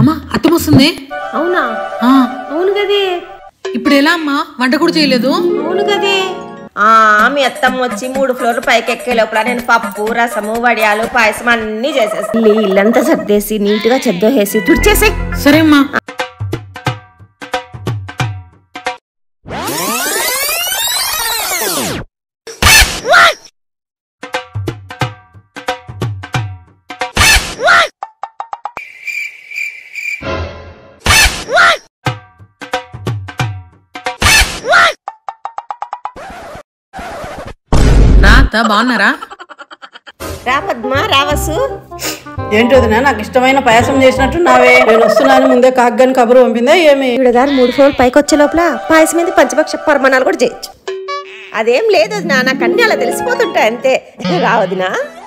అమ్మా అత్తం వస్తుంది అవునా ఆ, అవును కదే ఇప్పుడు ఎలా అమ్మా వంట కూడా చేయలేదు అవును కదే ఆ మీ అత్తమ్మ వచ్చి మూడు ఫ్లోర్లు పైకి ఎక్కే లోపల నేను పప్పు రసము వడియాలు పాయసం అన్ని చేసేసి ఇల్లంతా సర్దేసి నీట్ గా చెద్దోసేసి తుడిచేసి సరే అమ్మా రా అత్త బాగున్నారా రా పద్మ రావసు ఏంటి వదినా నాకు ఇష్టమైన పాయసం చేసినట్టున్నావే నేను వస్తున్నాను ముందే కాగ్గాని కబురు పంపిందా ఏమి ఈవిడ గారు మూడు ఫ్లోర్లు పైకి వచ్చే లోపల పాయసం మీద పంచపక్ష పరమాణాలు కూడా చేయొచ్చు అదేం లేదు వదినా నాకు అన్ని అలా తెలిసిపోతుంటాయి అంతే రావదినా